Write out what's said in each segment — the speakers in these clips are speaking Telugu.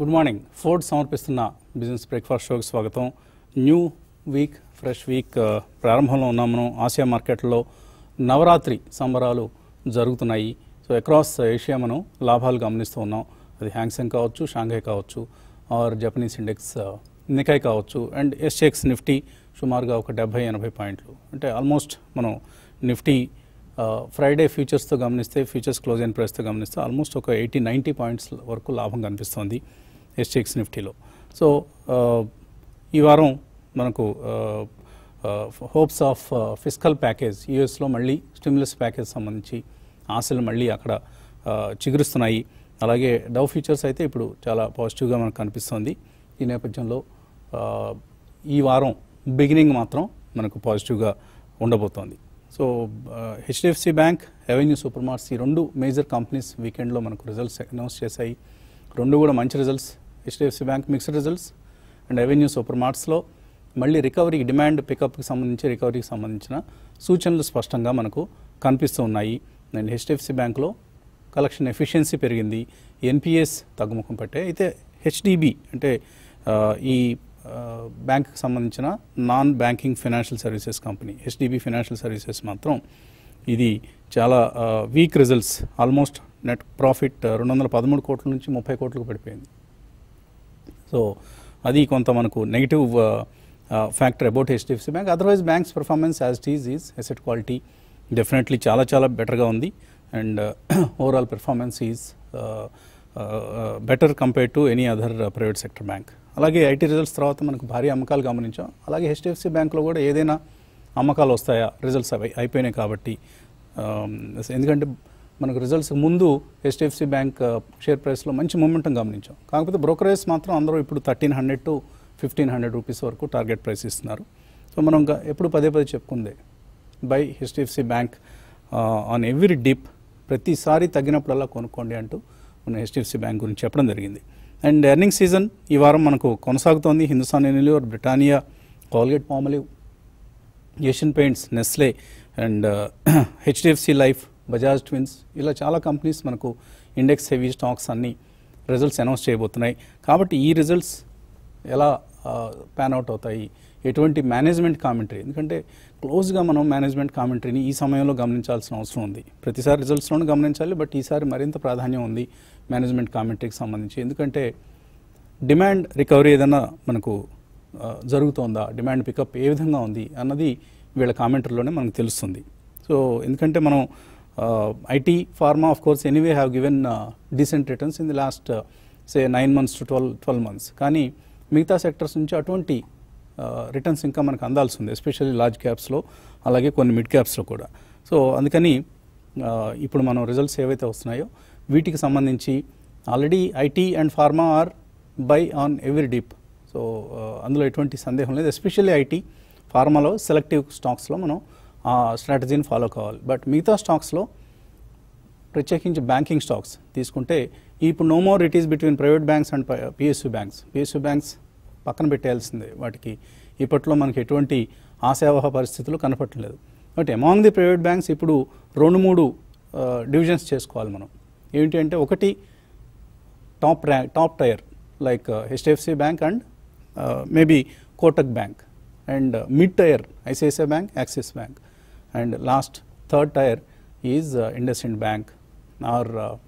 గుడ్ మార్నింగ్ ఫోర్డ్ సమర్పిస్తున్న బిజినెస్ బ్రేక్ఫాస్ట్ షోకి స్వాగతం న్యూ వీక్ ఫ్రెష్ వీక్ ఆ, ప్రారంభంలో ఉన్నాం మనం ఆసియా మార్కెట్లో నవరాత్రి సంబరాలు జరుగుతున్నాయి సో అక్రాస్ ఏషియా మనం లాభాలు గమనిస్తూ ఉన్నాం అది హ్యాంగ్సెంగ్ కావచ్చు షాంఘై కావచ్చు or Japanese index ah, Nikkei కావచ్చు అండ్ ఎస్ఎక్స్ నిఫ్టీ సుమారుగా ఒక డెబ్బై ఎనభై పాయింట్లు అంటే ఆల్మోస్ట్ మనం నిఫ్టీ ఆ, ఫ్రైడే ఫ్యూచర్స్తో గమనిస్తే ఫ్యూచర్స్ క్లోజ్ అయిన ప్రైస్తో గమనిస్తే ఆల్మోస్ట్ ఒక ఎయిటీ నైంటీ పాయింట్స్ వరకు లాభం కనిపిస్తోంది ఎస్టెక్స్ నిఫ్టీలో సో ఆ, ఈ వారం మనకు హోప్స్ ఆఫ్ ఫిజికల్ ప్యాకేజ్ యూఎస్లో మళ్ళీ స్టిమ్యులస్ ప్యాకేజ్ సంబంధించి ఆశలు మళ్ళీ అక్కడ ఆ, చిగురుస్తున్నాయి అలాగే డవ్ ఫ్యూచర్స్ అయితే ఇప్పుడు చాలా పాజిటివ్గా మనకు కనిపిస్తోంది ఈ నేపథ్యంలో ఆ, ఈ వారం బిగినింగ్ మాత్రం మనకు పాజిటివ్గా ఉండబోతోంది so HDFC bank revenue super marts ఈ రెండు మేజర్ కంపెనీస్ వీకెండ్లో మనకు రిజల్ట్స్ అనౌన్స్ చేశాయి రెండు కూడా మంచి results HDFC bank mixed results and revenue super మార్ట్స్లో మళ్ళీ రికవరీ డిమాండ్ పికప్కి సంబంధించి రికవరీకి సంబంధించిన సూచనలు స్పష్టంగా మనకు కనిపిస్తూ ఉన్నాయి అండ్ హెచ్డిఎఫ్సి బ్యాంక్లో కలెక్షన్ ఎఫిషియన్సీ పెరిగింది ఎన్పిఎస్ తగ్గుముఖం పట్టాయి అయితే హెచ్డిబి అంటే ఆ, ఈ ఆ, బ్యాంక్కి సంబంధించిన non banking financial services company HDB financial services మాత్రం ఇది చాలా weak results almost net profit రెండు వందల పదమూడు కోట్ల నుంచి ముప్పై కోట్లకు పడిపోయింది సో అది కొంత మనకు negative factor about HDFC bank otherwise banks performance as it is is asset quality definitely చాలా చాలా బెటర్గా ఉంది and overall performance is better compare to any other private sector bank అలాగే ఐటీ రిజల్ట్స్ తర్వాత మనకు భారీ అమ్మకాలు గమనించాం అలాగే హెచ్డిఎఫ్సి బ్యాంక్లో కూడా ఏదైనా అమ్మకాలు వస్తాయా రిజల్ట్స్ అవి అయిపోయినాయి కాబట్టి um, ఎందుకంటే మనకు రిజల్ట్స్ ముందు హెచ్డిఎఫ్సి బ్యాంక్ షేర్ ప్రైస్లో మంచి మూమెంటం గమనించాం కాకపోతే బ్రోకరేజ్ మాత్రం అందరూ ఇప్పుడు thirteen hundred to fifteen hundred rupees వరకు టార్గెట్ ప్రైస్ ఇస్తున్నారు సో మనం ఇంకా ఎప్పుడు పదే పదే చెప్పుకుందే buy HDFC bank on every dip ప్రతిసారి తగ్గినప్పుడల్లా కొనుక్కోండి అంటూ మన హెచ్డిఎఫ్సి బ్యాంక్ గురించి చెప్పడం జరిగింది అండ్ ఎర్నింగ్ సీజన్ ఈ వారం మనకు కొనసాగుతోంది Hindustan Unilever Britannia Colgate Palmolive Asian Paints Nestle and HDFC Life Bajaj twins ఇలా చాలా కంపెనీస్ మనకు ఇండెక్స్ హెవీ స్టాక్స్ అన్ని రిజల్ట్స్ అనౌన్స్ చేయబోతున్నాయి కాబట్టి ఈ రిజల్ట్స్ ఎలా ప్యాన్ అవుట్ అవుతాయి ఎటువంటి మేనేజ్మెంట్ కామెంటరీ ఎందుకంటే క్లోజ్గా మనం మేనేజ్మెంట్ కామెంటరీని ఈ సమయంలో గమనించాల్సిన అవసరం ఉంది ప్రతిసారి రిజల్ట్స్లోనూ గమనించాలి బట్ ఈసారి మరింత ప్రాధాన్యం ఉంది మేనేజ్మెంట్ కామెంటరీకి సంబంధించి ఎందుకంటే డిమాండ్ రికవరీ ఏదైనా మనకు ఆ, జరుగుతోందా డిమాండ్ పికప్ ఏ విధంగా ఉంది అన్నది వీళ్ళ కామెంటరీలోనే మనకు తెలుస్తుంది సో ఎందుకంటే మనం IT pharma of course anyway have given decent returns in the last say nine months to twelve twelve months కానీ మిగతా సెక్టర్స్ నుంచి అటువంటి రిటర్న్స్ ఇంకా మనకు అందాల్సి ఉంది ఎస్పెషల్లీ లార్జ్ క్యాప్స్లో అలాగే కొన్ని మిడ్ క్యాప్స్లో కూడా సో అందుకని ఆ, ఇప్పుడు మనం రిజల్ట్స్ ఏవైతే వస్తున్నాయో వీటికి సంబంధించి already IT and pharma are buy on every dip so ఆ, అందులో ఎటువంటి సందేహం లేదు ఎస్పెషల్లీ ఐటీ ఫార్మాలో సెలెక్టివ్ స్టాక్స్లో మనం ఆ స్ట్రాటజీని ఫాలో కావాలి బట్ మిగతా స్టాక్స్లో ప్రత్యేకించి బ్యాంకింగ్ స్టాక్స్ తీసుకుంటే ఇప్పుడు no more it is between private banks and PSU banks PSU banks పక్కన పెట్టేయాల్సిందే వాటికి ఇప్పట్లో మనకి ఎటువంటి ఆశావహ పరిస్థితులు కనపట్టలేదు but among the private banks ఇప్పుడు రెండు మూడు డివిజన్స్ చేసుకోవాలి మనం ఏంటి అంటే ఒకటి top rank top tier like HDFC bank and maybe Kotak bank and mid tier ICICI bank Axis bank and last third tier is IndusInd bank or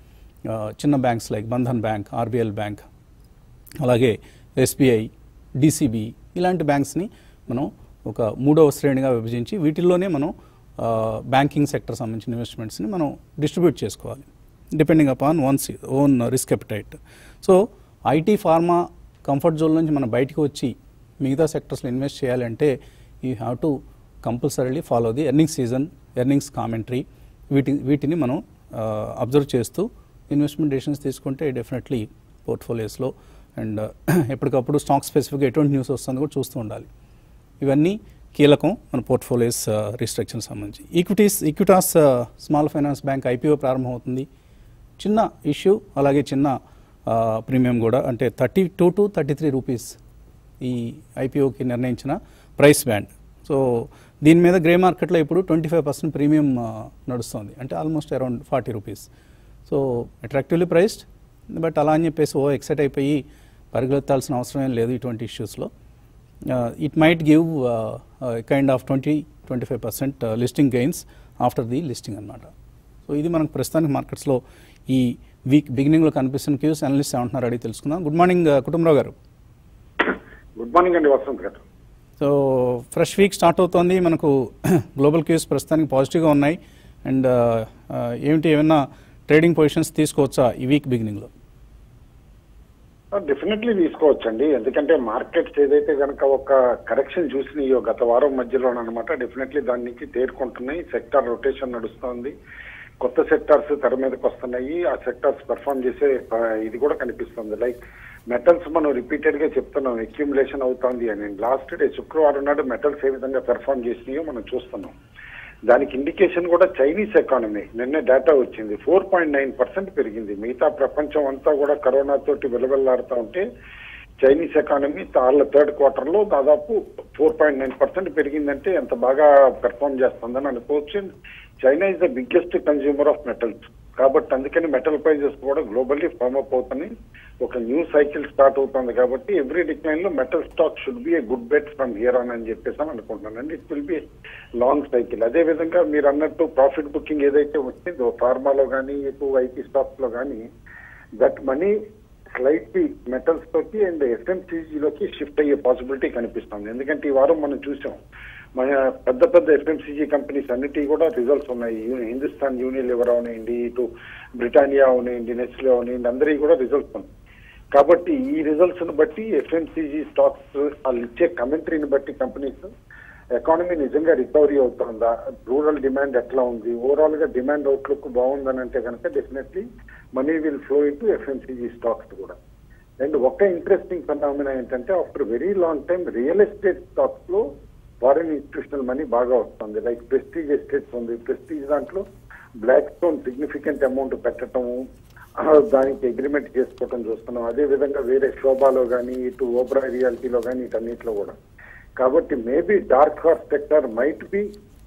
చిన్న banks like Bandhan bank RBL bank అలాగే ఎస్బీఐ డిసిబి ఇలాంటి బ్యాంక్స్ని మనం ఒక మూడవ శ్రేణిగా విభజించి వీటిల్లోనే మనం బ్యాంకింగ్ సెక్టర్ సంబంధించిన ఇన్వెస్ట్మెంట్స్ని మనం డిస్ట్రిబ్యూట్ చేసుకోవాలి depending upon one's own risk appetite so IT pharma comfort zone నుంచి మనం బయటకు వచ్చి మిగతా సెక్టర్స్లో ఇన్వెస్ట్ చేయాలంటే you have to compulsorily follow the earnings season earnings commentary వీటి వీటిని మనం అబ్జర్వ్ చేస్తూ ఇన్వెస్ట్మెంట్ డెసిషన్స్ తీసుకుంటే డెఫినెట్లీ పోర్ట్ఫోలియోస్లో అండ్ ఎప్పటికప్పుడు స్టాక్ స్పెసిఫిక్గా ఎటువంటి న్యూస్ వస్తుందో కూడా చూస్తూ ఉండాలి ఇవన్నీ కీలకం మన పోర్ట్ఫోలియోస్ రీస్ట్రక్చర్ సంబంధించి equities Equitas small finance bank IPO ప్రారంభమవుతుంది చిన్న ఇష్యూ అలాగే చిన్న ప్రీమియం కూడా అంటే thirty two to thirty three rupees ఈ ఐపీఓకి నిర్ణయించిన ప్రైస్ బ్యాండ్ సో దీని మీద గ్రే మార్కెట్లో ఇప్పుడు ట్వంటీ ఫైవ్ పర్సెంట్ ప్రీమియం నడుస్తుంది అంటే almost around forty rupees so attractively priced but అలా అని చెప్పేసి ఓ ఎక్సైట్ అయిపోయి పరిగెత్తాల్సిన అవసరం ఏం లేదు ఇటువంటి ఇష్యూస్లో it might give kind of twenty twenty five percent listing gains after the listing అనమాట సో ఇది మనకు ప్రస్తుతానికి మార్కెట్స్లో ఈ వీక్ బిగినింగ్లో కనిపిస్తున్న క్యూస్ అనలిస్ట్ ఏమంటున్నారు అడిగి తెలుసుకుందాం గుడ్ మార్నింగ్ కుటుంబరావు గారు గుడ్ మార్నింగ్ అండి వసంత్ గారు సో ఫ్రెష్ వీక్ స్టార్ట్ అవుతోంది మనకు గ్లోబల్ క్యూస్ ప్రస్తుతానికి పాజిటివ్గా ఉన్నాయి అండ్ ఏమిటి ఏమైనా ట్రేడింగ్ పొజిషన్స్ తీసుకోవచ్చా ఈ వీక్ బిగినింగ్లో డెఫినెట్లీ తీసుకోవచ్చండి ఎందుకంటే మార్కెట్స్ ఏదైతే కనుక ఒక కరెక్షన్ చూసినాయో గత వారం మధ్యలో అనమాట డెఫినెట్లీ దాని నుంచి తేరుకుంటున్నాయి సెక్టార్ రొటేషన్ నడుస్తోంది కొత్త సెక్టార్స్ తెర మీదకి వస్తున్నాయి ఆ సెక్టార్స్ పెర్ఫామ్ చేసే ఆ, ఇది కూడా కనిపిస్తుంది లైక్ మెటల్స్ మనం రిపీటెడ్ గా చెప్తున్నాం అక్యుములేషన్ అవుతోంది అని లాస్ట్ డే శుక్రవారం నాడు మెటల్స్ ఏ విధంగా పెర్ఫామ్ చేసినాయో మనం చూస్తున్నాం దానికి ఇండికేషన్ కూడా చైనీస్ ఎకానమీ నిన్నే డేటా వచ్చింది ఫోర్ పాయింట్ నైన్ పర్సెంట్ పెరిగింది మిగతా ప్రపంచం అంతా కూడా కరోనా తోటి విలవెల్లాడుతూ ఉంటే చైనీస్ ఎకానమీ వాళ్ళ థర్డ్ క్వార్టర్ లో దాదాపు ఫోర్ పాయింట్ నైన్ పర్సెంట్ పెరిగిందంటే ఎంత బాగా పెర్ఫామ్ చేస్తుందని అనుకోవచ్చు China is the biggest consumer of metals కాబట్టి అందుకని మెటల్ ప్రైజెస్ కూడా గ్లోబల్లీ ఫార్మ్ అప్ అవుతున్నాయి ఒక న్యూ సైకిల్ స్టార్ట్ అవుతుంది కాబట్టి ఎవ్రీ డిక్లైన్ లో metal stock should be a good bet from here on అని చెప్పేసి అని అనుకుంటున్నానండి it will be long cycle అదే విధంగా మీరు అన్నట్టు ప్రాఫిట్ బుకింగ్ ఏదైతే వచ్చిందో ఫార్మాలో కానీ ఇటు ఐటీ స్టాక్స్ లో కానీ దట్ మనీ స్లైట్లీ మెటల్స్ తోటి అండ్ ఎఫ్ఎంసీజీలోకి షిఫ్ట్ అయ్యే పాసిబిలిటీ కనిపిస్తుంది ఎందుకంటే ఈ వారం మనం చూసాం మన పెద్ద పెద్ద ఎఫ్ఎంసీజీ కంపెనీస్ అన్నిటి కూడా రిజల్ట్స్ ఉన్నాయి యూ- హిందుస్థాన్ యూనిలివర్ అవనివ్వండి ఇటు బ్రిటానియా అవనివ్వండి నెస్లే అవనివ్వండి అందరికీ కూడా రిజల్ట్స్ ఉన్నాయి కాబట్టి ఈ రిజల్ట్స్ ను బట్టి ఎఫ్ఎంసీజీ స్టాక్స్ వాళ్ళు ఇచ్చే కమెంటరీని బట్టి కంపెనీస్ ఎకానమీ నిజంగా రికవరీ అవుతుందా రూరల్ డిమాండ్ ఎట్లా ఉంది ఓవరాల్ గా డిమాండ్ అవుట్లుక్ బాగుందని అంటే కనుక definitely money will flow in FMCG stocks కూడా అండ్ ఒక ఇంట్రెస్టింగ్ ఫెనామినా ఏంటంటే after very long time real estate stocks లో ఫారిన్ ఇన్స్టిట్యూషనల్ మనీ బాగా వస్తుంది లైక్ ప్రెస్టీజ్ ఎస్టేట్స్ ఉంది ప్రెస్టీజ్ దాంట్లో బ్లాక్ స్టోన్ సిగ్నిఫికెంట్ అమౌంట్ పెట్టడము ఆ, దానికి అగ్రిమెంట్ చేసుకోవటం చూస్తున్నాం అదే విధంగా వేరే శోభాలో కానీ ఇటు ఓబ్రా రియాలిటీలో కానీ వీటన్నిటిలో కూడా కాబట్టి maybe dark horse sector might be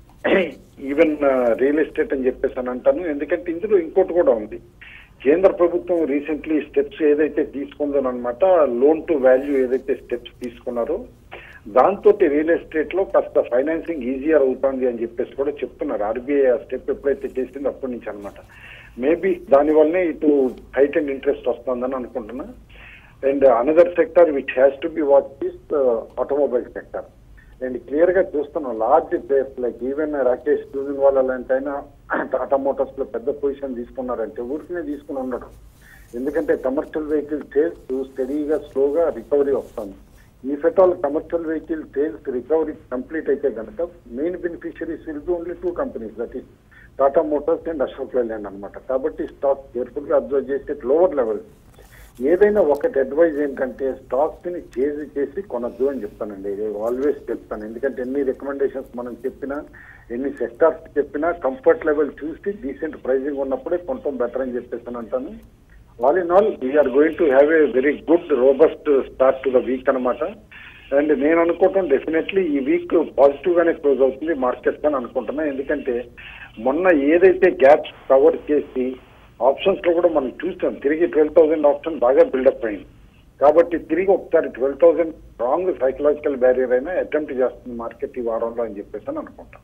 even real estate అని చెప్పేసి అని అంటాను ఎందుకంటే ఇందులో ఇంకోటి కూడా ఉంది కేంద్ర ప్రభుత్వం రీసెంట్లీ స్టెప్స్ ఏదైతే తీసుకుందో అనమాట లోన్ టు వాల్యూ ఏదైతే స్టెప్స్ తీసుకున్నారో దాంతో రియల్ ఎస్టేట్ లో కాస్త ఫైనాన్సింగ్ ఈజియర్ అవుతుంది అని చెప్పేసి కూడా చెప్తున్నారు ఆర్బీఐ ఆ స్టెప్ ఎప్పుడైతే చేసిందో అప్పటి నుంచి అనమాట మేబీ దానివల్లనే ఇటు హైట్ అండ్ ఇంట్రెస్ట్ వస్తుందని అనుకుంటున్నా and another sector which has to be watch is automobile sector and clear గా చూస్తున్నాం large players like even Rakesh Jhunjhunwala లాంటి ఆయన టాటా మోటార్స్ లో పెద్ద పొజిషన్ తీసుకున్నారంటే ఊరికనే తీసుకుని ఉండడం ఎందుకంటే కమర్షియల్ వెహికల్ సేల్స్ స్టడీగా స్లోగా రికవరీ వస్తుంది ఈ ఫెటాల్ commercial vehicle sales recovery complete అయితే కనుక main beneficiaries will be only two companies that is Tata Motors and Ashok Leyland అనమాట కాబట్టి స్టాక్ కేర్ఫుల్ గా అబ్జర్వ్ చేస్తే లోవర్ లెవెల్ ఏదైనా ఒకటి అడ్వైజ్ ఏంటంటే స్టాక్స్ ని చేసి చేసి కొనద్దు అని చెప్తానండి ఆల్వేస్ చెప్తాను ఎందుకంటే ఎన్ని రికమెండేషన్స్ మనం చెప్పినా ఎన్ని సెక్టార్స్ చెప్పినా కంఫర్ట్ లెవెల్ చూసి డీసెంట్ ప్రైజింగ్ ఉన్నప్పుడే కొనటం బెటర్ అని చెప్పేసి అంటాను all in all we're going to have a very good robust start to the week అనమాట అండ్ నేను అనుకోవటం డెఫినెట్లీ ఈ వీక్ పాజిటివ్ గానే క్లోజ్ అవుతుంది మార్కెట్ అని అనుకుంటున్నా ఎందుకంటే మొన్న ఏదైతే గ్యాప్స్ కవర్ చేసి ఆప్షన్స్ లో కూడా మనం చూస్తాం తిరిగి ట్వెల్వ్ థౌసండ్ ఆప్షన్ బాగా బిల్డప్ అయింది కాబట్టి తిరిగి ఒకసారి twelve thousand strong psychological barrier అయినా అటెంప్ట్ చేస్తుంది మార్కెట్ ఈ వారంలో అని చెప్పేసి అని అనుకుంటాం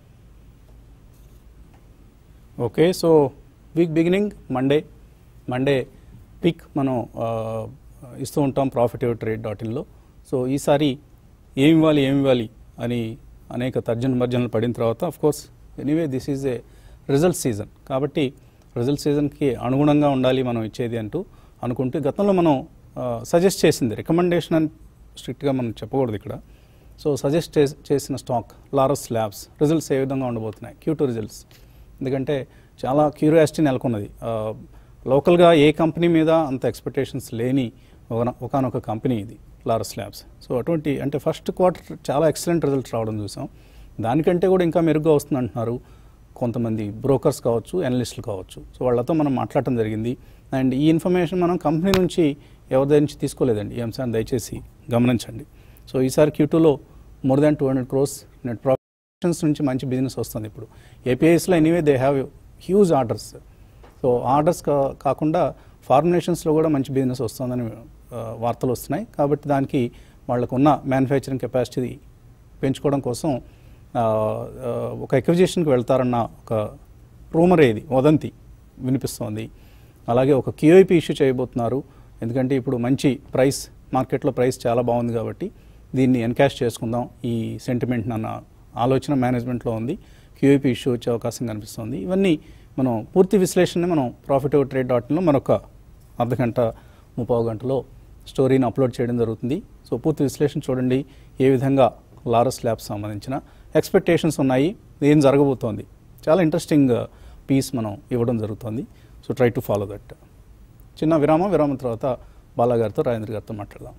okay so week beginning Monday Monday pick మనం ఆ, ఇస్తూ ఉంటాం ప్రాఫిట్ ట్రేడ్ డాట్ ఇన్లో సో ఈసారి ఏమి ఇవ్వాలి ఏమి ఇవ్వాలి అని అనేక తర్జన భర్జనలు పడిన తర్వాత of course anyway this is a result season కాబట్టి రిజల్ట్ సీజన్కి అనుగుణంగా ఉండాలి మనం ఇచ్చేది అంటూ అనుకుంటూ గతంలో మనం సజెస్ట్ చేసింది రికమెండేషన్ అని స్ట్రిక్ట్గా మనం చెప్పకూడదు ఇక్కడ సో సజెస్ట్ చేసిన స్టాక్ లారస్ ల్యాబ్స్ రిజల్ట్స్ ఏ విధంగా ఉండబోతున్నాయి క్యూ టూ రిజల్ట్స్ ఎందుకంటే చాలా క్యూరియాసిటీ నెలకొన్నది ఆ, లోకల్గా ఏ కంపెనీ మీద అంత ఎక్స్పెక్టేషన్స్ లేని ఒక- ఒకనొక కంపెనీ ఇది లారస్ ల్యాబ్స్ సో అటువంటి అంటే ఫస్ట్ క్వార్టర్ చాలా ఎక్సలెంట్ రిజల్ట్స్ రావడం చూసాం దానికంటే కూడా ఇంకా మెరుగ్గా వస్తుంది అంటున్నారు కొంతమంది బ్రోకర్స్ కావచ్చు అనలిస్టులు కావచ్చు సో వాళ్ళతో మనం మాట్లాడటం జరిగింది అండ్ ఈ ఇన్ఫర్మేషన్ మనం కంపెనీ నుంచి ఎవరి దగ్గర నుంచి తీసుకోలేదండి ఈ అంశాన్ని దయచేసి గమనించండి సో ఈసారి క్యూటూలో more than two hundred crores net profits నుంచి మంచి బిజినెస్ వస్తుంది ఇప్పుడు ఏపీఐస్లో anyway they have huge orders so orders కా కాకుండా ఫార్ములేషన్స్లో కూడా మంచి బిజినెస్ వస్తుందని ఆ, వార్తలు వస్తున్నాయి కాబట్టి దానికి వాళ్ళకు ఉన్న మ్యానుఫ్యాక్చరింగ్ కెపాసిటీ పెంచుకోవడం కోసం ఆ, ఆ, ఒక ఎక్విజిషన్కి వెళ్తారన్న ఒక రూమర్ ఏది వదంతి వినిపిస్తోంది అలాగే ఒక క్యూఐపీ ఇష్యూ చేయబోతున్నారు ఎందుకంటే ఇప్పుడు మంచి ప్రైస్ మార్కెట్లో ప్రైస్ చాలా బాగుంది కాబట్టి దీన్ని ఎన్కాష్ చేసుకుందాం ఈ సెంటిమెంట్ అన్న ఆలోచన మేనేజ్మెంట్లో ఉంది క్యూఐపీ ఇష్యూ వచ్చే అవకాశం కనిపిస్తుంది ఇవన్నీ మనం పూర్తి విశ్లేషణ మనం ప్రాఫిట్ ట్రేడ్ డాట్ ఇన్లో మరొక అర్ధ గంట ముప్పావు గంటలో స్టోరీని అప్లోడ్ చేయడం జరుగుతుంది సో పూర్తి విశ్లేషణ చూడండి ఏ విధంగా లారస్ ల్యాబ్స్ సంబంధించిన ఎక్స్పెక్టేషన్స్ ఉన్నాయి ఏం జరగబోతోంది చాలా ఇంట్రెస్టింగ్ పీస్ మనం ఇవ్వడం జరుగుతుంది so try to follow that చిన్న విరామం విరామం తర్వాత బాలా గారితో రాజేంద్ర గారితో మాట్లాడదాం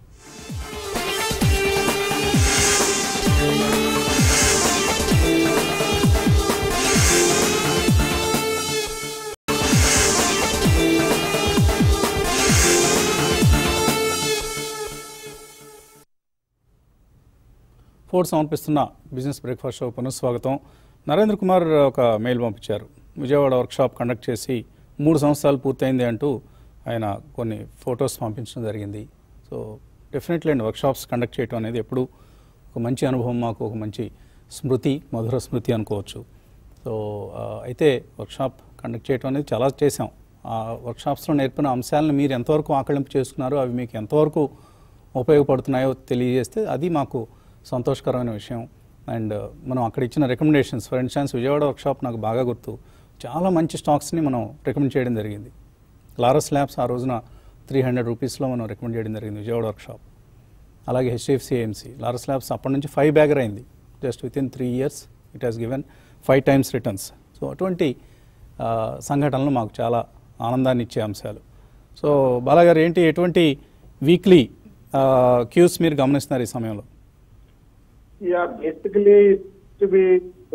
ఫోర్డ్ సమర్పిస్తున్న బిజినెస్ బ్రేక్ఫాస్ట్ షో పునఃస్వాగతం నరేంద్ర కుమార్ ఒక మెయిల్ పంపించారు విజయవాడ వర్క్షాప్ కండక్ట్ చేసి మూడు సంవత్సరాలు పూర్తయింది అంటూ ఆయన కొన్ని ఫొటోస్ పంపించడం జరిగింది సో డెఫినెట్లీ అండి వర్క్షాప్స్ కండక్ట్ చేయడం అనేది ఎప్పుడు ఒక మంచి అనుభవం మాకు ఒక మంచి స్మృతి మధుర స్మృతి అనుకోవచ్చు సో ఆ, అయితే వర్క్షాప్ కండక్ట్ చేయడం అనేది చాలా చేసాం ఆ వర్క్షాప్స్లో నేర్పిన అంశాలను మీరు ఎంతవరకు ఆకలింపు చేసుకున్నారో అవి మీకు ఎంతవరకు ఉపయోగపడుతున్నాయో తెలియజేస్తే అది మాకు సంతోషకరమైన విషయం అండ్ మనం అక్కడ ఇచ్చిన recommendations for instance Vijayawada workshop నాకు బాగా గుర్తు చాలా మంచి స్టాక్స్ని మనం రికమెండ్ చేయడం జరిగింది లారస్ ల్యాబ్స్ ఆ రోజున త్రీ హండ్రెడ్ రూపీస్లో మనం రికమెండ్ చేయడం జరిగింది విజయవాడ వర్క్షాప్ అలాగే హెచ్డిఎఫ్సి ఏఎంసీ లారస్ ల్యాబ్స్ అప్పటి నుంచి ఫైవ్ బ్యాగర్ అయింది just with in three years it has given five times returns so అటువంటి ఆ, సంఘటనలు మాకు చాలా ఆనందాన్ని ఇచ్చే అంశాలు సో బాలాగారు ఏంటి ఎటువంటి వీక్లీ క్యూస్ మీరు గమనిస్తున్నారు ఈ సమయంలో యా బేసికలీ టు బి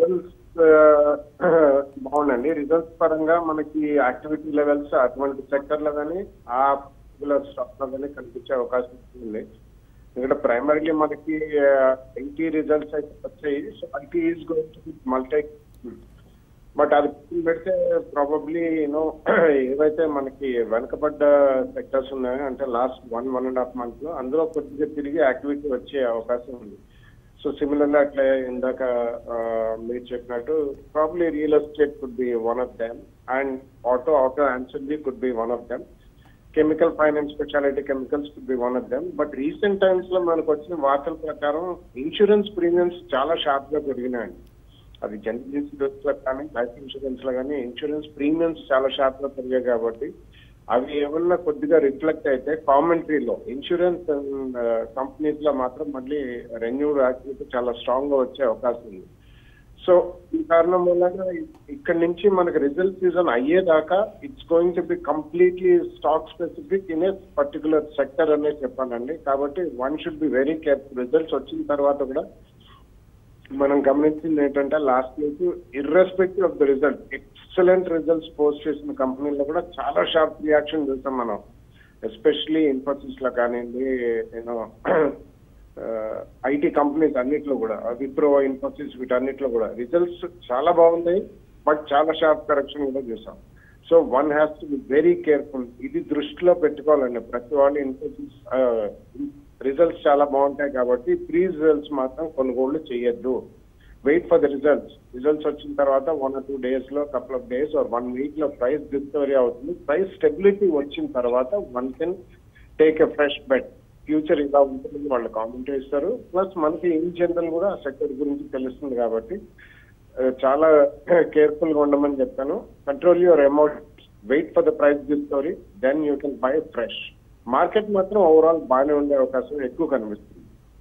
బాగుందండి రిజల్ట్స్ పరంగా మనకి యాక్టివిటీ లెవెల్స్ అటువంటి సెక్టర్ లో కానీ ఆ పర్టికులర్ స్టాక్ లో కానీ కనిపించే అవకాశం ఉంది ఇక్కడ ప్రైమరీలీ మనకి ఐటీ రిజల్ట్స్ అయితే వచ్చాయి so IT is going to multi but అది పక్కన పెడితే ప్రాబబ్లీ యూనో ఏవైతే మనకి వెనకబడ్డ సెక్టర్స్ ఉన్నాయో అంటే last one one and half month లో అందులో కొద్దిగా తిరిగి యాక్టివిటీ వచ్చే అవకాశం ఉంది సో సిమిలర్లీ అట్లా ఇందాక ఆ, మీరు చెప్పినట్టు probably real estate could be one of them and auto auto ancillary could be one of them chemical finance speciality chemicals could be one of them but recent times లో మనకు వచ్చిన వార్తల ప్రకారం ఇన్సూరెన్స్ ప్రీమియమ్స్ చాలా షార్ప్ గా పెరిగినాయండి అది జనరల్ ఇన్సూరెన్స్ లో కానీ లైఫ్ ఇన్సూరెన్స్ లో కానీ ఇన్సూరెన్స్ ప్రీమియమ్స్ చాలా షార్ప్ గా పెరిగాయి కాబట్టి అవి ఏమన్నా కొద్దిగా రిఫ్లెక్ట్ అయితే కామెంటరీలో ఇన్సూరెన్స్ కంపెనీస్ లో మాత్రం మళ్ళీ రెన్యూడ్ యాక్టివిటీ చాలా స్ట్రాంగ్ గా వచ్చే అవకాశం ఉంది సో ఈ కారణం వల్ల ఇక్కడ నుంచి మనకి రిజల్ట్ సీజన్ అయ్యేదాకా it's going to be completely stock specific in a particular sector అనే చెప్పాలండి కాబట్టి one should be very careful results వచ్చిన తర్వాత కూడా మనం గమనించింది ఏంటంటే last week irrespective of the result excellent results post చేసిన కంపెనీలో కూడా చాలా షార్ప్ రియాక్షన్ చూసాం మనం ఎస్పెషలీ ఇన్ఫోసిస్ లో కానివ్వండి యూనో ఐటీ కంపెనీస్ అన్నిట్లో కూడా విప్రో ఇన్ఫోసిస్ వీటన్నిటిలో కూడా రిజల్ట్స్ చాలా బాగున్నాయి బట్ చాలా షార్ప్ కరెక్షన్ కూడా చూసాం so one has to be very careful ఇది దృష్టిలో పెట్టుకోవాలండి ప్రతి వాళ్ళు ఇన్ఫోసిస్ రిజల్ట్స్ చాలా బాగుంటాయి కాబట్టి ప్రీ రిజల్ట్స్ మాత్రం కొనుగోళ్లు చేయొద్దు wait for the results results వచ్చిన తర్వాత వన్ ఆర్ టూ డేస్ లో couple of days or one week లో ప్రైస్ డిస్కవరీ అవుతుంది ప్రైస్ స్టెబిలిటీ వచ్చిన తర్వాత one can take a fresh bet future ఇలా ఉంటుందని వాళ్ళు కామెంట్ ఇస్తారు ప్లస్ మనకి ఇన్ జనరల్ కూడా ఆ సెక్టర్ గురించి తెలుస్తుంది కాబట్టి ఆ, చాలా కేర్ఫుల్ గా ఉండమని చెప్పాను control your amount wait for the price discovery then you can buy fresh market మాత్రం ఓవరాల్ బాగానే ఉండే అవకాశం ఎక్కువ కనిపిస్తుంది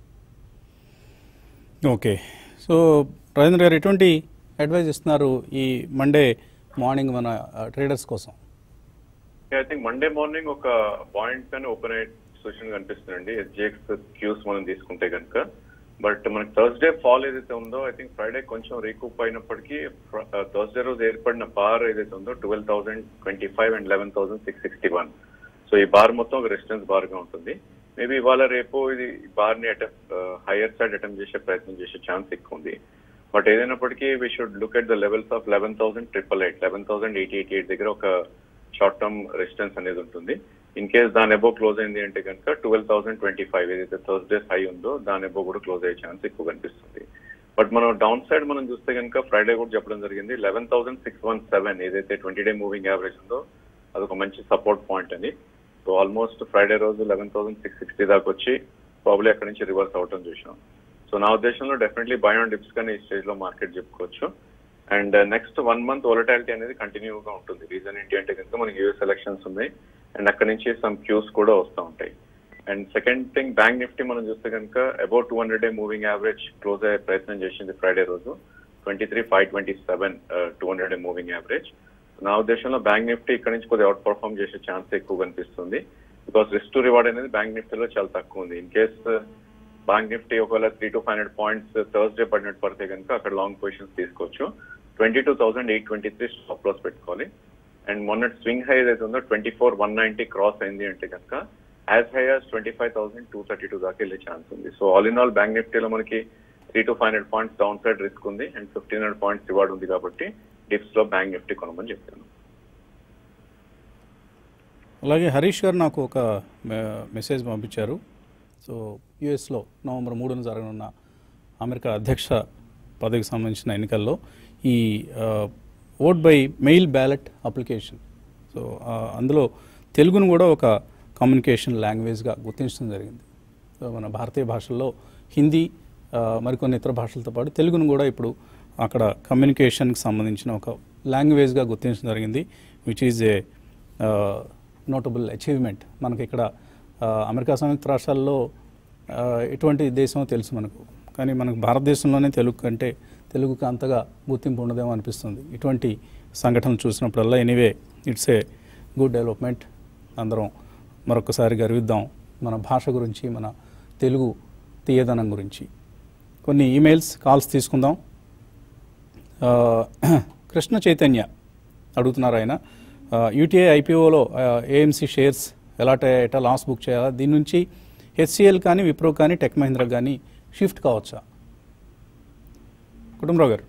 ఓకే సో రాజేంద్ర గారు ఎటువంటి అడ్వైజ్ ఇస్తున్నారు ఈ మండే మార్నింగ్ మన ట్రేడర్స్ కోసం ఐ థింక్ మండే మార్నింగ్ ఒక పాయింట్ పైన ఓపెన్ అయ్యే సూచన కనిపిస్తుందండి ఎస్జిఎక్స్ క్యూస్ మనం తీసుకుంటే కనుక బట్ మనకి థర్స్డే ఫాల్ ఏదైతే ఉందో ఐ థింక్ ఫ్రైడే కొంచెం రీకూప్ అయినప్పటికీ థర్స్డే రోజు ఏర్పడిన బార్ ఏదైతే ఉందో twelve thousand twenty five and eleven thousand six sixty one so ఈ బార్ మొత్తం ఒక రెసిస్టెన్స్ బార్ గా ఉంటుంది మేబీ ఇవాళ రేపు ఇది బార్ ని అటెంప్ హైయర్ సైడ్ అటెంప్ట్ చేసే ప్రయత్నం చేసే ఛాన్స్ ఎక్కువ ఉంది బట్ ఏదైనప్పటికీ we should look at the levels of eleven thousand triple eight eleven thousand eighty eighty eight దగ్గర ఒక షార్ట్ టర్మ్ రెసిస్టెన్స్ అనేది ఉంటుంది ఇన్ కేస్ దాని ఎబో క్లోజ్ అయింది అంటే కనుక ట్వెల్వ్ థౌసండ్ ట్వంటీ ఫైవ్ ఏదైతే థర్స్డే హై ఉందో దాని ఎబో కూడా క్లోజ్ అయ్యే ఛాన్స్ ఎక్కువ కనిపిస్తుంది బట్ మనం డౌన్ సైడ్ మనం చూస్తే కనుక ఫ్రైడే కూడా చెప్పడం జరిగింది eleven thousand six one seven ఏదైతే ట్వంటీ డే మూవింగ్ యావరేజ్ ఉందో అదొక మంచి సపోర్ట్ పాయింట్ అని సో ఆల్మోస్ట్ ఫ్రైడే రోజు లెవెన్ థౌసండ్ సిక్స్ సిక్స్టీ దాకా వచ్చి ప్రాబ్లీ అక్కడి నుంచి రివర్స్ అవటం చూసాం సో నా ఉద్దేశంలో డెఫినెట్లీ బై ఆన్ డిప్స్ కానీ ఈ స్టేజ్ లో మార్కెట్ చెప్పుకోవచ్చు and next one month volatility అనేది కంటిన్యూగా ఉంటుంది రీజన్ ఏంటి అంటే కనుక మనకి యూఎస్ ఎలక్షన్స్ ఉన్నాయి అండ్ అక్కడి నుంచి సమ్ క్యూస్ కూడా వస్తూ ఉంటాయి and second thing bank Nifty మనం చూస్తే కనుక about two hundred day moving average close అయ్యే ప్రయత్నం చేసింది ఫ్రైడే రోజు twenty three five twenty seven two hundred day moving average నా ఉద్దేశంలో బ్యాంక్ నిఫ్టీ ఇక్కడ నుంచి కొద్దిగా అవుట్ పర్ఫామ్ చేసే ఛాన్స్ ఎక్కువ కనిపిస్తుంది బికాస్ రిస్క్ టు రివార్డ్ అనేది బ్యాంక్ నిఫ్టీలో చాలా తక్కువ ఉంది ఇన్ కేస్ బ్యాంక్ నిఫ్టీ ఒకవేళ three to five hundred points Thursday పడినట్టు పడితే కనుక అక్కడ లాంగ్ పొజిషన్స్ తీసుకోవచ్చు twenty two thousand eight twenty three stop loss పెట్టుకోవాలి అండ్ మొన్న స్వింగ్ హై ఏదైతే ఉందో twenty four one ninety cross అయింది అంటే కనుక as high as twenty five thousand two thirty two దాకా వెళ్ళే ఛాన్స్ ఉంది so all in all bank నిఫ్టీలో మనకి three to five hundred points down side risk ఉంది and fifteen hundred points reward ఉంది కాబట్టి డిప్స్ లో బ్యాంక్ నిఫ్టీ కొనమని చెప్తాను అలాగే హరీష్ గారు నాకు ఒక మె- మెసేజ్ పంపించారు సో యుఎస్లో నవంబర్ మూడున జరగనున్న అమెరికా అధ్యక్ష పదవికి సంబంధించిన ఎన్నికల్లో ఈ vote by mail ballot application so ఆ, అందులో తెలుగును కూడా ఒక కమ్యూనికేషన్ లాంగ్వేజ్గా గుర్తించడం జరిగింది సో మన భారతీయ భాషల్లో హిందీ ఆ, మరికొన్ని ఇతర భాషలతో పాటు తెలుగును కూడా ఇప్పుడు అక్కడ కమ్యూనికేషన్కి సంబంధించిన ఒక లాంగ్వేజ్గా గుర్తించడం జరిగింది which is a notable achievement మనకి ఇక్కడ ఆ, అమెరికా సంయుక్త రాష్ట్రాల్లో ఆ, ఎటువంటి దేశమో తెలుసు మనకు కానీ మనకు భారతదేశంలోనే తెలుగు కంటే తెలుగుకి అంతగా గుర్తింపు ఉండదేమో అనిపిస్తుంది ఇటువంటి సంఘటనలు చూసినప్పుడల్లా anyway it's a good development అందరం మరొకసారి గర్విద్దాం మన భాష గురించి మన తెలుగు తీయదనం గురించి కొన్ని ఈమెయిల్స్ కాల్స్ తీసుకుందాం ఆ, కృష్ణ చైతన్య అడుగుతున్నారు ఆయన యూటీఐ ఐపీఓలో ఏఎంసీ షేర్స్ ఎలా ఎటా లాస్ బుక్ చేయాలా దీని నుంచి హెచ్సిఎల్ కానీ విప్రో కానీ టెక్ మహీంద్రా కానీ షిఫ్ట్ కావచ్చా కుటుంబరావు గారు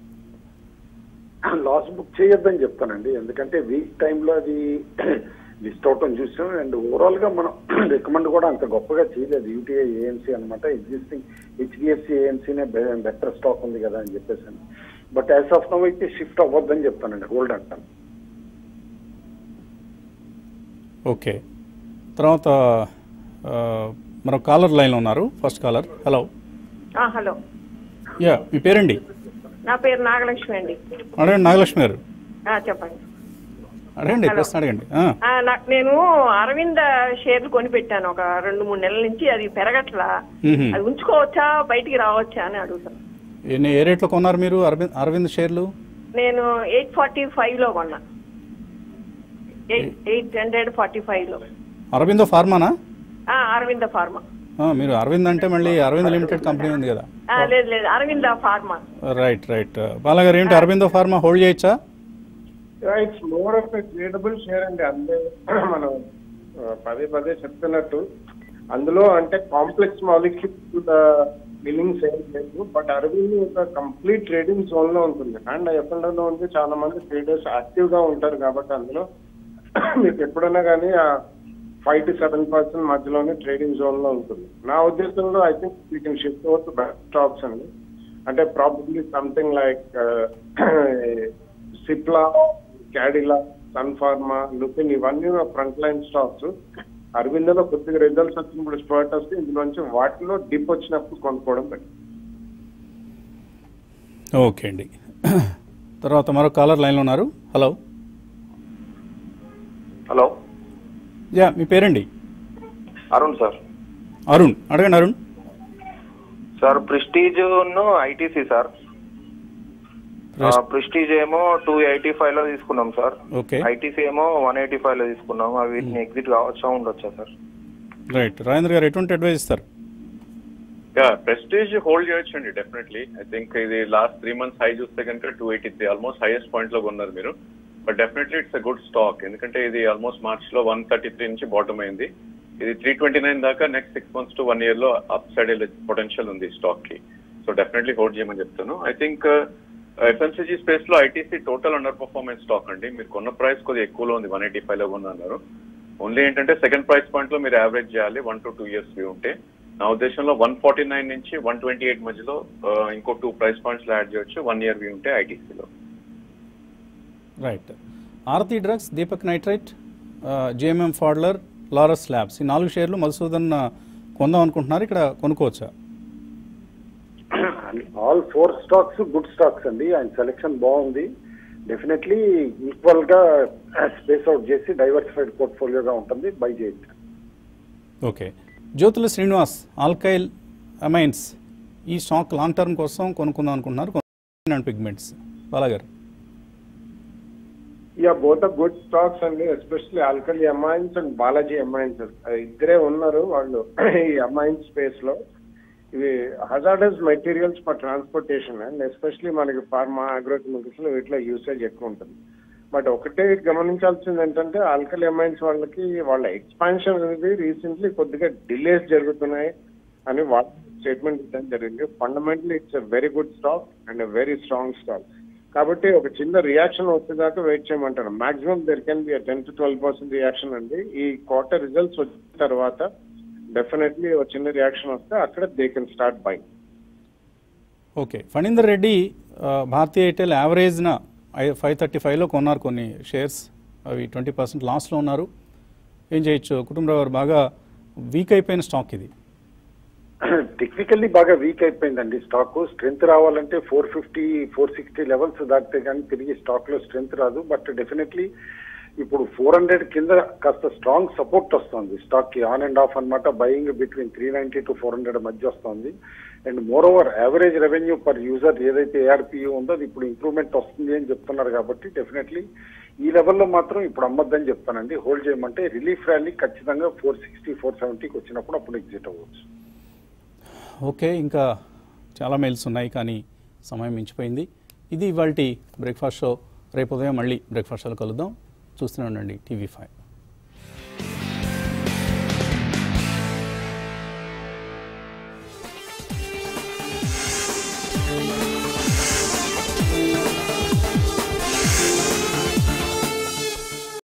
లాస్ బుక్ చేయొద్దని చెప్తానండి ఎందుకంటే వీక్ టైంలో అది లిస్ట్ అవటం చూసాం అండ్ ఓవరాల్ గా మనం రికమెండ్ కూడా అంత గొప్పగా చేయలేదు యూటీఐ ఏఎంసీ అనమాట ఎగ్జిస్టింగ్ హెచ్డిఎఫ్సి ఏఎంసీనే బెటర్ స్టాక్ ఉంది కదా అని చెప్పేసి బట్ యాజ్ ఆఫ్ నవ్ అయితే షిఫ్ట్ అవ్వద్దని చెప్తానండి హోల్డ్ అంటాను ఓకే తర్వాత ఆ, మరో కాలర్ లైన్లో ఉన్నారు ఫస్ట్ కాలర్ హలో ఆ, హలో యా మీ పేరండి నా పేరు నాగలక్ష్మి అండి అడగండి నాగలక్ష్మి గారు ఆ, చెప్పండి అడగండి Hello. ప్రశ్న అడగండి ఆ, ఆ, నా- నేను అరవింద షేర్లు కొని పెట్టాను ఒక రెండు మూడు నెలల నుంచి అది పెరగట్లా మ్మ్. అది ఉంచుకోవచ్చా బయటికి రావచ్చా అని అడుగుతాను ఎన్ని ఏ రేట్లో కొన్నారు మీరు అరవింద్ అరవింద్ షేర్లు నేను ఎయిట్ ఫార్టీ ఫైవ్ లో కొన్నా eight eight hundred forty five లో అరవిందో ఫార్మానా ఆ, అరవింద ఫార్మా ఆ, మీరు అరవింద్ అంటే మళ్ళీ అరవింద్ లిమిటెడ్ కంపెనీ ఉంది కదా ఆ, లేదు లేదు అరవింద ఫార్మా రైట్ రైట్ బాలగారు ఏంటి అరవిందో ఫార్మా హోల్డ్ చేయొచ్చా it's more of a tradable share అండి అందే మనం ఆ, పదే పదే చెప్తున్నట్టు అందులో అంటే కాంప్లెక్స్ మాలిక్యూల్ బిల్లింగ్స్ ఏం లేదు బట్ అరవింద్ ఒక కంప్లీట్ ట్రేడింగ్ జోన్ లో ఉంటుంది అండ్ ఎఫ్ఎండో లో ఉంది చాలా మంది ట్రేడర్స్ యాక్టివ్ గా ఉంటారు కాబట్టి అందులో మీకు ఎప్పుడైనా కానీ ఆ ఫైవ్ టు సెవెన్ పర్సెంట్ మధ్యలోనే ట్రేడింగ్ జోన్ లో ఉంటుంది నా ఉద్దేశంలో I think we can shift over to back stocks అండి అంటే probably something like Cipla Cadila Sun Pharma Lupin ఇవన్నీ ఫ్రంట్ లైన్ స్టాక్స్ అరవిందలో కొద్దిగా రిజల్ట్స్ వచ్చినప్పుడు స్పర్ట్ వస్తే ఇందులోంచి వాటిలో డిప్ వచ్చినప్పుడు కొనుక్కోవడం బెటర్ ఓకే అండి తర్వాత మరో కాలర్ లైన్లో ఉన్నారు హలో హలో యా మీ పేరండి అరుణ్ సార్ అరుణ్ అడగండి Arun sir Prestige ITC sir Pres- Prestige ఏమో టూ ఎయిటీ ఫైవ్ లో తీసుకున్నాం సార్ ఓకే ఐటీసీ ఏమో వన్ ఎయిటీ ఫైవ్ లో తీసుకున్నాం అవి వీటిని ఎగ్జిట్ కావచ్చా ఉండొచ్చా సార్ రైట్ రాజేంద్ర గారు ఎటువంటి అడ్వైస్ ఇస్తారు యా ప్రెస్టీజ్ హోల్డ్ చేయొచ్చు అండి డెఫినెట్లీ ఐ థింక్ ఇది లాస్ట్ త్రీ మంత్స్ హై చూస్తే కనుక two eighty three almost highest point లో కొన్నారు మీరు but definitely it's a good stock ఎందుకంటే ఇది ఆల్మోస్ట్ మార్చ్ లో వన్ థర్టీ త్రీ నుంచి బాటమ్ అయింది ఇది త్రీ ట్వంటీ నైన్ దాకా next six months to one year లో అప్ సైడ్ పొటెన్షియల్ ఉంది స్టాక్ కి సో డెఫినెట్లీ హోల్డ్ చేయమని చెప్తాను ఐ థింక్ ఎఫ్ఎంసీజీ స్పేస్ లో ITC total under performance stock అండి మీరు కొన్న ప్రైస్ కొద్దిగా ఎక్కువలో ఉంది వన్ ఎయిటీ ఫైవ్ లో కొన్నారు ఓన్లీ ఏంటంటే సెకండ్ ప్రైస్ పాయింట్ లో మీరు యావరేజ్ చేయాలి one to two years view ఉంటే నా ఉద్దేశంలో వన్ ఫార్టీ నైన్ నుంచి వన్ ట్వంటీ ఎయిట్ మధ్యలో ఆ, ఇంకో టూ ప్రైస్ పాయింట్స్ లో యాడ్ చేయొచ్చు వన్ ఇయర్ వ్యూ ఉంటే ఐటీసీలో right Aarti drugs Deepak nitrite JMM ఫాడ్లర్ లారస్ ల్యాబ్స్ ఈ నాలుగు షేర్లు మధుసూదన్ ఆ, కొందాం అనుకుంటున్నారు ఇక్కడ కొనుక్కోవచ్చా all four stocks good stocks అండి ఆయన సెలెక్షన్ బాగుంది డెఫినెట్లీ ఈక్వల్ గా స్పేస్ అవుట్ చేసి డైవర్సిఫైడ్ పోర్ట్ఫోలియోగా ఉంటుంది బై చేయండి ఓకే జ్యోతుల శ్రీనివాస్ ఆల్కైల్ అమైన్స్ ఈ స్టాక్ లాంగ్ టర్మ్ కోసం కొనుక్కుందాం అనుకుంటున్నారు పిగ్మెంట్స్ బాలాగారు యా బోత్ గుడ్ స్టాక్స్ అండి ఎస్పెషల్లీ ఆల్కలీ అమైన్స్ అండ్ బాలాజీ అమైన్స్ ఇద్దరే ఉన్నారు వాళ్ళు ఈ అమైన్స్ స్పేస్ లో ఇవి hazardous materials for transportation and especially మనకి ఫార్మా అగ్రోకెమికల్స్ లో వీటిలో యూసేజ్ ఎక్కువ ఉంటుంది బట్ ఒకటే గమనించాల్సింది ఏంటంటే ఆల్కలీ అమైన్స్ వాళ్ళకి వాళ్ళ ఎక్స్పాన్షన్ అనేది రీసెంట్లీ కొద్దిగా డిలేస్ జరుగుతున్నాయి అని వాళ్ళ స్టేట్మెంట్ ఇవ్వడం జరిగింది fundamentally it's a very good stock and a very strong stock కాబట్టి ఒక చిన్న రియాక్షన్ వచ్చేదాకా వెయిట్ చేయమంటాను maximum there can be ten to twelve percent reaction అండి ఈ క్వార్టర్ రిజల్ట్స్ వచ్చిన తర్వాత డెఫినెట్లీ ఒక చిన్న రియాక్షన్ వస్తే అక్కడ they can start buy okay Phanindar Reddy ఆ, భారతీయ ఎయిర్టెల్ యావరేజ్న ఫైవ్ థర్టీ ఫైవ్లో కొన్నారు కొన్ని షేర్స్ అవి ట్వంటీ పర్సెంట్ లాస్లో ఉన్నారు ఏం చేయొచ్చు కుటుంబరావు గారు బాగా వీక్ అయిపోయిన స్టాక్ ఇది టెక్నికల్లీ బాగా వీక్ అయిపోయిందండి స్టాక్ స్ట్రెంత్ రావాలంటే four fifty four sixty levels దాటితే కానీ తిరిగి స్టాక్ లో స్ట్రెంత్ రాదు బట్ డెఫినెట్లీ ఇప్పుడు ఫోర్ హండ్రెడ్ కింద కాస్త స్ట్రాంగ్ సపోర్ట్ వస్తుంది స్టాక్ కి ఆన్ అండ్ ఆఫ్ అన్నమాట buying between three ninety to four hundred మధ్య వస్తుంది and moreover average revenue per user ఏదైతే ఏఆర్పియూ ఉందో అది ఇప్పుడు ఇంప్రూవ్మెంట్ వస్తుంది అని చెప్తున్నారు కాబట్టి డెఫినెట్లీ ఈ లెవెల్లో మాత్రం ఇప్పుడు అమ్మద్దని చెప్తానండి హోల్డ్ చేయమంటే రిలీఫ్ ర్యాలీ ఖచ్చితంగా ఫోర్ సిక్స్టీ ఫోర్ సెవెంటీకి వచ్చినప్పుడు అప్పుడు ఎగ్జిట్ అవ్వచ్చు ఓకే ఇంకా చాలా మెయిల్స్ ఉన్నాయి కానీ సమయం మించిపోయింది ఇది ఇవాళ బ్రేక్ఫాస్ట్ షో రేపు ఉదయం మళ్ళీ బ్రేక్ఫాస్ట్ షోలో కలుద్దాం చూస్తూనే ఉండండి టీవీ ఫైవ్